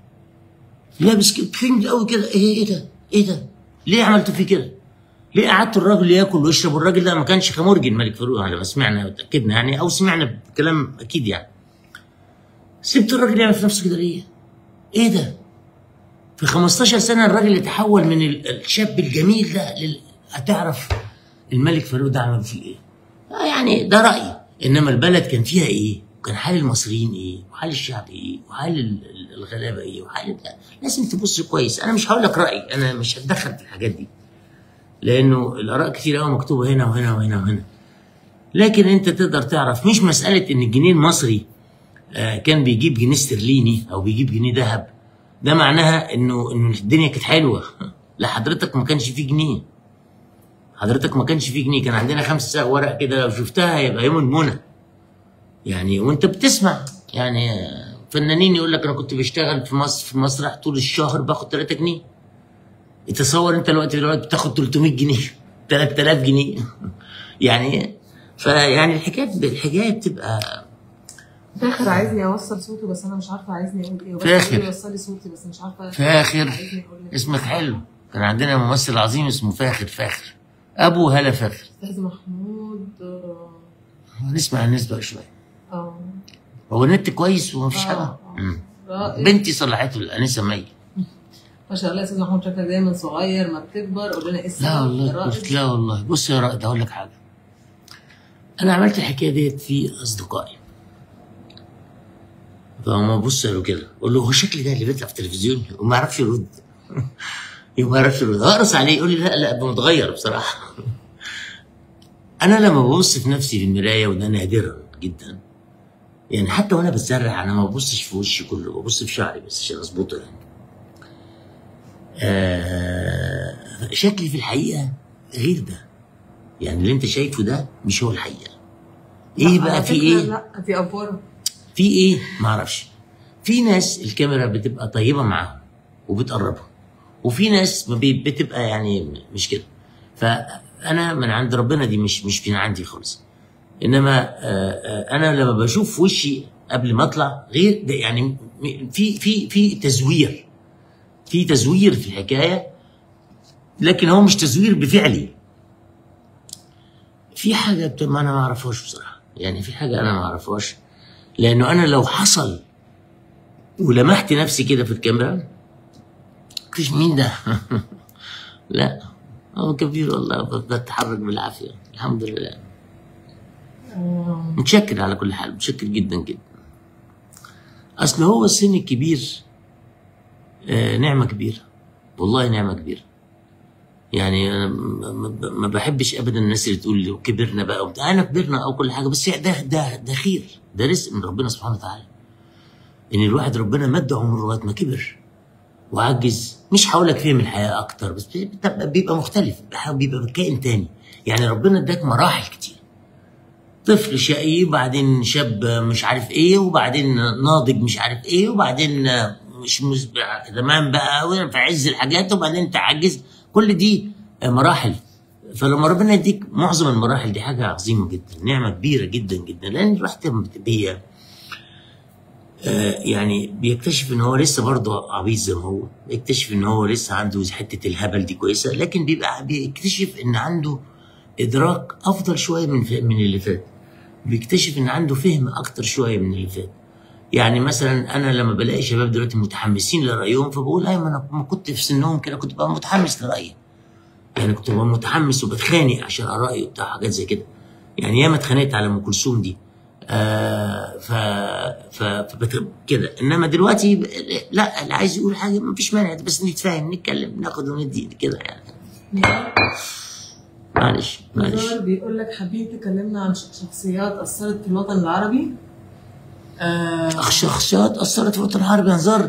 لابس كده تخين قوي كده ايه ايه ده ايه ده ليه عملتوا فيه كده ليه قعدتوا الراجل ياكل ويشرب والراجل ده ما كانش خمرجي الملك فاروق على ما سمعنا وتاكدنا يعني او سمعنا بكلام اكيد يعني سبت الراجل يعمل في نفسه كده ليه ايه ده في 15 سنه الراجل يتحول من ال- الشاب الجميل ده لل... هتعرف الملك فاروق ده عمل فيه ايه آه يعني ده رايي انما البلد كان فيها ايه وكان حال المصريين ايه وحال الشعب ايه وحال ال- ال- الغلابه ايه وحال ال- لازم تبص كويس انا مش هقول لك رايي انا مش هتدخل في الحاجات دي لانه الاراء كتير قوي مكتوبه هنا وهنا وهنا وهنا لكن انت تقدر تعرف مش مساله ان الجنيه المصري آه، كان بيجيب جنيه استرليني او بيجيب جنيه ذهب ده معناها انه انه الدنيا كانت حلوه لا حضرتك ما كانش فيه جنيه حضرتك ما كانش فيه جنيه كان عندنا خمس ساق ورق كده لو شفتها يبقى يوم المنى يعني وانت بتسمع يعني آه، فنانين يقول لك انا كنت بشتغل في مصر في مسرح طول الشهر باخد 3 جنيه تصور انت الوقت دلوقتي بتاخد 300 جنيه 3000 جنيه يعني فيعني الحكايه الحكايه بتبقى فاخر عايزني اوصل صوته بس انا مش عارفه عايزني اقول ايه وبس فاخر. بيقول لي وصل لي صوتي بس مش عارفه فاخر عايزني اقول ايه اسمك حلو كان عندنا ممثل عظيم اسمه فاخر فاخر ابو هلا فاخر استاذ محمود اه نسمع الناس بقى شويه اه هو النت كويس ومفيش آه، حاجه آه. مم. رائع. بنتي صلحته الانسه مي ما شاء الله يا استاذ محمود شكلك دايما صغير ما بتكبر قول لنا ايه السبب لا والله الرائد؟ قلت لا والله بص يا رائد اقول لك حاجه انا عملت الحكايه ديت في اصدقائي فهم بص قالوا كده اقول له هو شكلي ده اللي بيطلع في التلفزيون وما يعرفش يرد ما يعرفش يرد اقرص عليه يقول لي لا لا ده متغير بصراحه انا لما ببص في نفسي في المرايه وده نادرا جدا يعني حتى وانا بتزرع انا ما ببصش في وشي كله ببص في شعري بس عشان اظبطه يعني آه شكلي في الحقيقه غير ده يعني اللي انت شايفه ده مش هو الحقيقه ايه لا، بقى على في فكرة ايه لا دي افوره في ايه ما اعرفش في ناس الكاميرا بتبقى طيبه معاهم وبتقربهم وفي ناس ما بي- بتبقى يعني مش كده فانا من عند ربنا دي مش مش من عندي خالص انما آه، آه، انا لما بشوف وشي قبل ما اطلع غير ده يعني م- في في في تزوير في تزوير في الحكايه لكن هو مش تزوير بفعلي في حاجه بت- ما انا ما اعرفهاش بصراحه يعني في حاجه انا ما اعرفهاش لانه انا لو حصل ولمحت نفسي كده في الكاميرا مفيش مين ده لا هو كبير والله بتحرك بالعافيه الحمد لله آه، متشكر على كل حال متشكر جدا جدا اصل هو السن الكبير آه نعمه كبيره والله نعمه كبيره يعني انا ما- ما ما بحبش ابدا الناس اللي تقول لي كبرنا بقى وبتاع انا كبرنا او كل حاجه بس ده ده ده خير ده رزق من ربنا سبحانه وتعالى ان الواحد ربنا مد عمره لغايه ما كبر وعجز مش هقول لك فهم الحياه اكتر بس بيبقى بيبقى مختلف بيبقى كائن تاني يعني ربنا اداك مراحل كتير طفل شقي وبعدين شاب مش عارف ايه وبعدين ناضج مش عارف ايه وبعدين مش مش تمام بقى في عز الحاجات وبعدين تعجز كل دي مراحل فلما ربنا يديك معظم المراحل دي حاجه عظيمه جدا نعمه كبيره جدا جدا لان الواحد لما بي آه، يعني بيكتشف ان هو لسه برضه عبيط زي ما هو بيكتشف ان هو لسه عنده حته الهبل دي كويسه لكن بيبقى بيكتشف ان عنده ادراك افضل شويه من من اللي فات بيكتشف ان عنده فهم اكتر شويه من اللي فات يعني مثلا انا لما بلاقي شباب دلوقتي متحمسين لرايهم فبقول ايوه ما انا ما كنت في سنهم كده كنت بقى متحمس لرايي يعني كنت ببقى متحمس وبتخانق عشان ارائي وبتاع حاجات زي كده يعني ياما اتخانقت على ام كلثوم دي آه ف ف فبت- كده انما دلوقتي ب- لا اللي عايز يقول حاجه ما فيش مانع بس نتفاهم نتكلم ناخد وندي كده يعني معلش معلش نزار بيقول لك حابين تكلمنا عن شخصيات اثرت في الوطن العربي آه اخ شخصيات اثرت في الوطن العربي يا نزار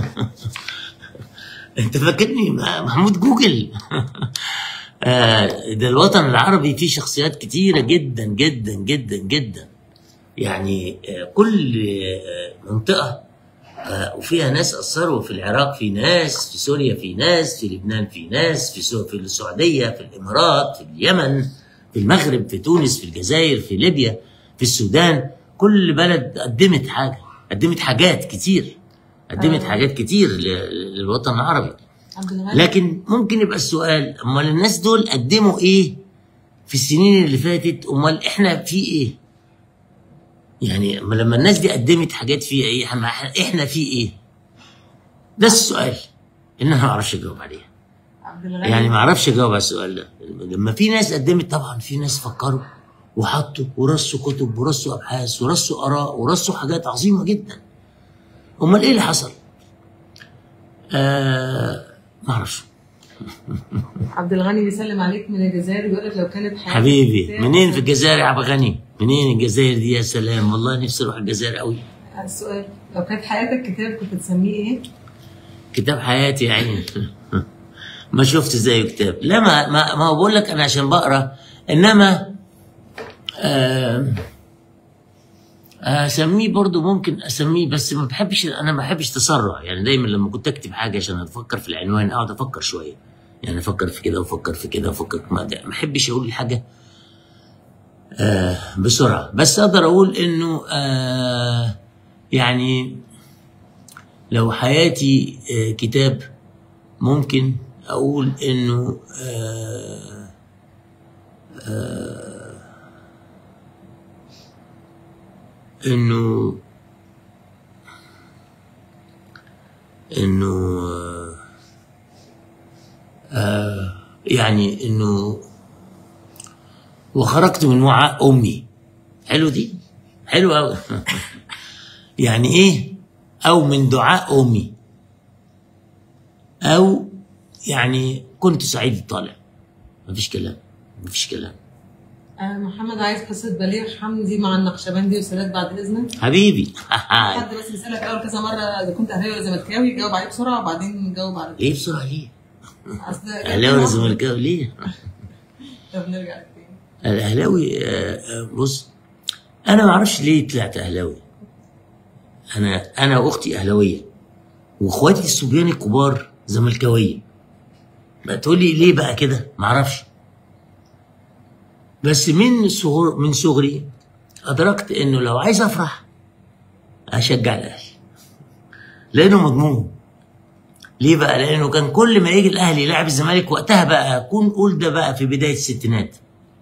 انت فاكرني محمود جوجل آه، ده الوطن العربي فيه شخصيات كتيره جدا جدا جدا جدا يعني آه، كل آه، منطقه آه، وفيها ناس اثروا في العراق في ناس في سوريا في ناس في لبنان في ناس في سو- في السعوديه في الامارات في اليمن في المغرب في تونس في الجزائر في ليبيا في السودان كل بلد قدمت حاجه قدمت حاجات كتير قدمت آه. حاجات كتير ل- للوطن العربي عبد الغني لكن ممكن يبقى السؤال امال الناس دول قدموا ايه في السنين اللي فاتت امال احنا في ايه يعني أما لما الناس دي قدمت حاجات في ايه احنا احنا في ايه ده السؤال اللي انا ما اعرفش اجاوب عليه عبد الغني يعني ما اعرفش اجاوب على السؤال ده لما في ناس قدمت طبعا في ناس فكروا وحطوا ورصوا كتب ورصوا ابحاث ورصوا اراء ورصوا حاجات عظيمه جدا امال ايه اللي حصل؟ آه ما اعرفش عبد الغني بيسلم عليك من الجزائر بيقول لك لو كانت حياتك حبيبي كتاب- منين في الجزائر يا عبد الغني؟ منين الجزائر دي يا سلام والله نفسي اروح الجزائر قوي السؤال لو كانت حياتك كتاب كنت تسميه ايه؟ كتاب حياتي يا عيني ما شفت زيه كتاب لا ما ما, ما بقول لك انا عشان بقرا انما آه اسميه برضو ممكن اسميه بس ما بحبش انا ما بحبش تسرع يعني دايما لما كنت اكتب حاجه عشان افكر في العنوان اقعد افكر شويه يعني افكر في كده وافكر في كده وافكر ما ما بحبش اقول الحاجه آه بسرعه بس اقدر اقول انه آه يعني لو حياتي آه كتاب ممكن اقول انه آه انه انه آه، آه يعني انه وخرجت من وعاء امي حلو دي حلو قوي يعني ايه او من دعاء امي او يعني كنت سعيد الطالع مفيش كلام مفيش كلام آه محمد عايز قصه بليغ حمدي مع النقشبندي وسادات بعد اذنك حبيبي حد بس بيسالك اول كذا مره اذا كنت اهلاوي ولا زملكاوي جاوب عليه بسرعه وبعدين جاوب على ليه بسرعه ليه؟ اصل اهلاوي ولا زملكاوي ليه؟ طب نرجع لك تاني الاهلاوي آه، آه، بص انا ما اعرفش ليه طلعت اهلاوي انا انا واختي اهلاويه واخواتي الصبيان الكبار زملكاويه بقى تقول لي ليه بقى كده ما اعرفش بس من صغر من صغري ادركت انه لو عايز افرح اشجع الاهلي لانه مضمون ليه بقى لانه كان كل ما يجي الاهلي يلعب الزمالك وقتها بقى اكون قول ده بقى في بدايه الستينات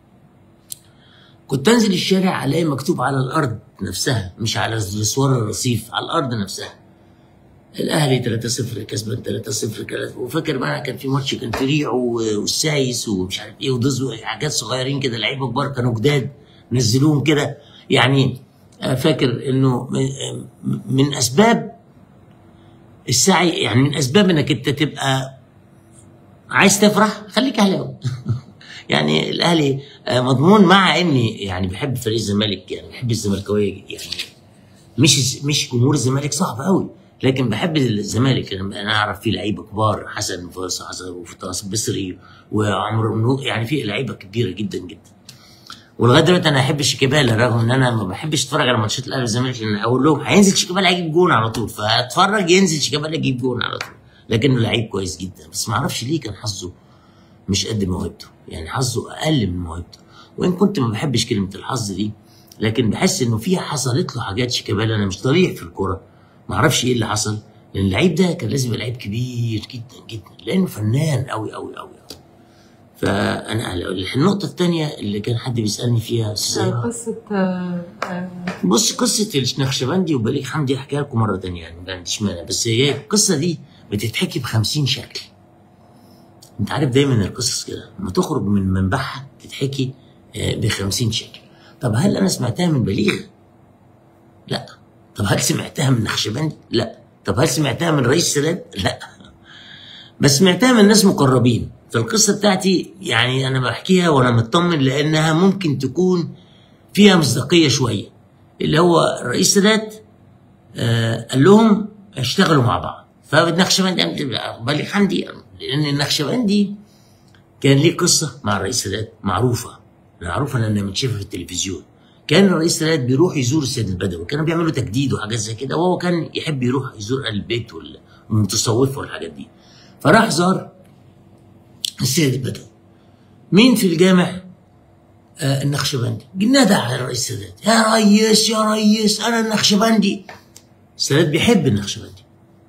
كنت انزل الشارع الاقي مكتوب على الارض نفسها مش على اسوار الرصيف على الارض نفسها الاهلي 3-0 كسبان 3-0 كلا- وفاكر بقى كان في ماتش كان في ريعو والسايس ومش عارف ايه ودزو حاجات صغيرين كده لعيبه كبار كانوا جداد نزلوهم كده يعني آه، فاكر انه من- آه، من اسباب السعي يعني من اسباب انك انت تبقى عايز تفرح خليك اهلاوي يعني الاهلي آه، مضمون مع اني يعني بحب فريق الزمالك يعني بحب الزملكاويه يعني مش مش جمهور الزمالك صعب قوي لكن بحب الزمالك لأن انا اعرف فيه لعيبه كبار حسن فرس حسن وفتاس بصري وعمرو منو يعني في لعيبه كبيره جدا جدا ولغايه دلوقتي انا احب شيكابالا رغم ان انا ما بحبش اتفرج على ماتشات الاهلي والزمالك لان اقول لهم هينزل شيكابالا هيجيب جون على طول فاتفرج ينزل شيكابالا يجيب جون على طول لكنه لعيب كويس جدا بس ما اعرفش ليه كان حظه مش قد موهبته يعني حظه اقل من موهبته وان كنت ما بحبش كلمه الحظ دي لكن بحس انه فيها حصلت له حاجات شيكابالا انا مش ضريح في الكوره ما اعرفش ايه اللي حصل لان اللعيب ده كان لازم يبقى لعيب كبير جدا جدا لانه فنان قوي قوي قوي فانا أهلاوي. النقطه الثانيه اللي كان حد بيسالني فيها أستاذ آه، أيمن. قصه آه، آه، بص قصة النقشبندي وبليغ حمدي احكيها لكم مرة تانية يعني ما عنديش مانع بس هي القصة دي بتتحكي ب 50 شكل. انت عارف دايما القصص كده لما تخرج من منبعها تتحكي ب 50 شكل. طب هل انا سمعتها من بليغ؟ لا. طب هل سمعتها من نقشبندي؟ لا. طب هل سمعتها من رئيس سادات؟ لا. بس سمعتها من ناس مقربين فالقصة بتاعتي يعني أنا بحكيها وأنا مطمن لأنها ممكن تكون فيها مصداقية شوية اللي هو الرئيس سادات آه قال لهم اشتغلوا مع بعض فالنقشبندي بليغ حمدي لأن النقشبندي كان ليه قصة مع الرئيس سادات معروفة معروفة لأنها متشافة في التلفزيون كان الرئيس سادات بيروح يزور السيد البدوي كانوا بيعملوا تجديد وحاجات زي كده وهو كان يحب يروح يزور أهل البيت وال- والمتصوفة والحاجات دي فراح زار السيد البدوي مين في الجامع آه النقشبندي نادى على الرئيس السادات يا ريس يا ريس انا النقشبندي السادات بيحب النقشبندي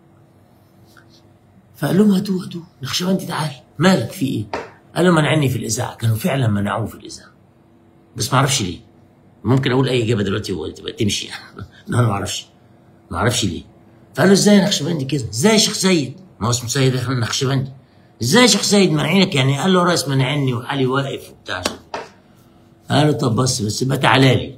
فقال لهم هاتوه هاتوه نقشبندي تعال مالك في ايه؟ قال له منعني في الاذاعه كانوا فعلا منعوه في الاذاعه بس ما اعرفش ليه ممكن اقول اي اجابه دلوقتي وتبقى تمشي يعني لا انا ما اعرفش ما اعرفش ليه فقال له ازاي يا نقشبندي كده؟ ازاي يا شيخ سيد؟ ما هو اسمه سيد احنا النقشبندي ازاي يا شيخ سيد منعينك يعني قال له يا ريس منعني وحالي واقف وبتاع قال له طب بس بس يبقى تعالى لي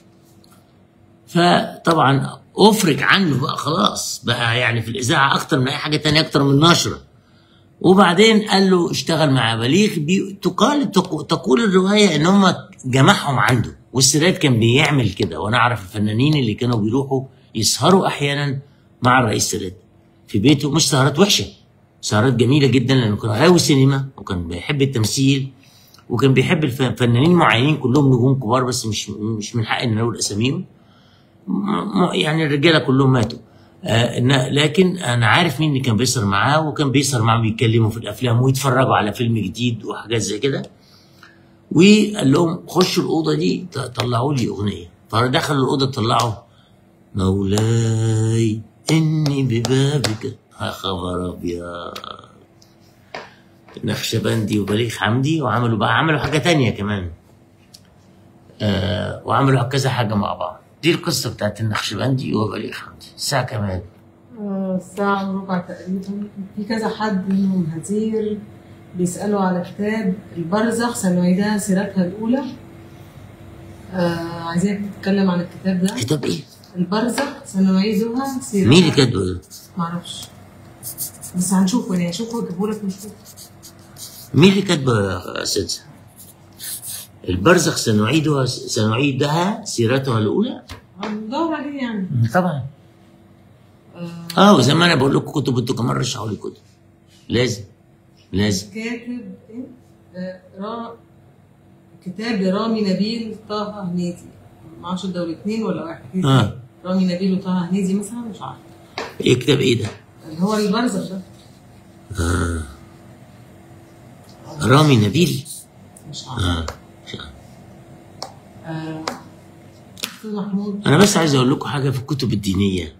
فطبعا افرج عنه بقى خلاص بقى يعني في الاذاعه اكتر من اي حاجه تانية اكتر من نشره وبعدين قال له اشتغل مع بليغ بي... تقال تق- تقول الروايه ان هم جمعهم عنده والسادات كان بيعمل كده وانا اعرف الفنانين اللي كانوا بيروحوا يسهروا احيانا مع الرئيس السادات في بيته مش سهرات وحشه سهرات جميله جدا لانه كان غاوي سينما وكان بيحب التمثيل وكان بيحب الف- فنانين معينين كلهم نجوم كبار بس مش مش من حقي ان اقول اساميهم م- م- يعني الرجاله كلهم ماتوا آه إن- لكن انا عارف مين اللي كان بيسهر معاه وكان بيسهر معاه بيتكلموا في الافلام ويتفرجوا على فيلم جديد وحاجات زي كده وقال لهم خشوا الاوضه دي ط- طلعوا لي اغنيه فدخلوا الاوضه طلعوا مولاي اني ببابك يا خبر ابيض نخشبندي وبليغ حمدي وعملوا بقى عملوا حاجه تانية كمان آه وعملوا كذا حاجه مع بعض دي القصه بتاعت النخشبندي وبليغ حمدي الساعه كمان آه، الساعة وربع تقريبا في كذا حد منهم هزير بيسألوا على كتاب البرزخ سنعيدها سيرتها الأولى آه عايزاك تتكلم عن الكتاب ده كتاب ايه؟ البرزخ سنعيدها سيرتها مين اللي كاتبه ده؟ معرفش بس هنشوفه يعني هشوفه واجيبهولك نشوفه مين اللي كاتبه يا اساتذه؟ البرزخ سنعيدها سنعيدها سيرتها الاولى؟ هندور عليه يعني طبعا آه اه وزي ما انا بقول لكم كتب انتوا كمان رشحوا لي كتب لازم لازم كاتب ايه؟ آه، را كتاب لرامي نبيل طه هنيدي معرفش دول اتنين ولا واحد آه. رامي نبيل وطه هنيدي مثلا مش عارف ايه كتاب ايه ده؟ اللي هو البرزخ ده آه. رامي نبيل مش عارف آه. مش عارف. آه، استاذ محمود انا بس عايز اقول لكم حاجه في الكتب الدينيه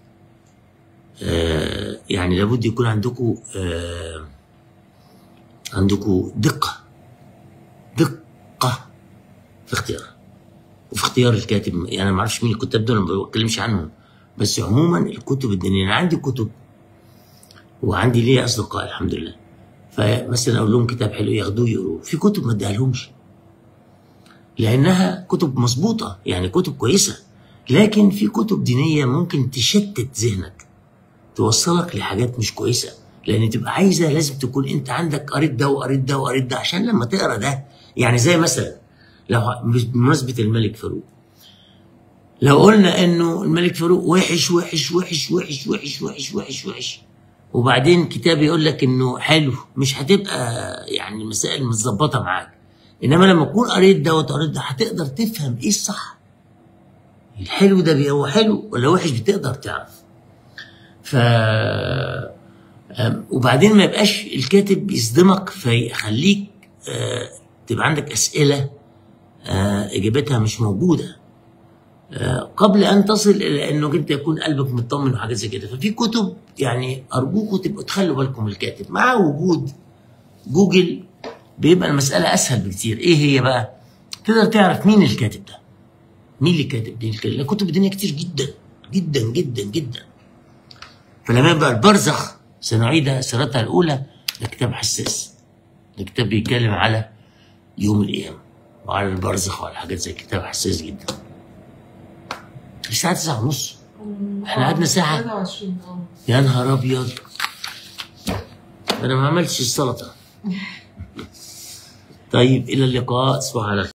آه يعني لابد يكون عندكم آه عندكم دقه دقه في اختيارها وفي اختيار الكاتب يعني انا ما اعرفش مين الكتاب دول ما بتكلمش عنهم بس عموما الكتب الدينيه انا عندي كتب وعندي ليا اصدقاء الحمد لله فمثلا اقول لهم كتاب حلو ياخدوه يقروه في كتب ما اديها لهمش لانها كتب مظبوطه يعني كتب كويسه لكن في كتب دينيه ممكن تشتت ذهنك توصلك لحاجات مش كويسه لان تبقى عايزه لازم تكون انت عندك قريت ده وقريت ده وقريت ده عشان لما تقرا ده يعني زي مثلا لو بمناسبه الملك فاروق لو قلنا انه الملك فاروق وحش وحش وحش وحش وحش وحش وحش وحش وبعدين كتاب يقول لك انه حلو مش هتبقى يعني المسائل متظبطه معاك انما لما تكون قريت ده وقريت ده هتقدر تفهم ايه الصح الحلو ده بي- هو حلو ولا وحش بتقدر تعرف ف أم، وبعدين ما يبقاش الكاتب يصدمك فيخليك آه، تبقى عندك اسئله آه، اجابتها مش موجوده آه، قبل ان تصل الى انك انت يكون قلبك مطمن وحاجات زي كده ففي كتب يعني ارجوكم تبقوا تخلوا بالكم من الكاتب مع وجود جوجل بيبقى المساله اسهل بكتير ايه هي بقى تقدر تعرف مين الكاتب ده مين اللي كاتب دي الكلمة كتب الدنيا كتير جدا جدا جدا جدا فلما يبقى البرزخ سنعيدها سيرتها الاولى ده كتاب حساس ده كتاب بيتكلم على يوم القيامه وعلى البرزخ وعلى حاجات زي كتاب حساس جدا الساعه 9 ونص إحنا قعدنا ساعة. 23 اه يا نهار ابيض انا ما عملتش السلطه طيب الى اللقاء تصبحوا على خير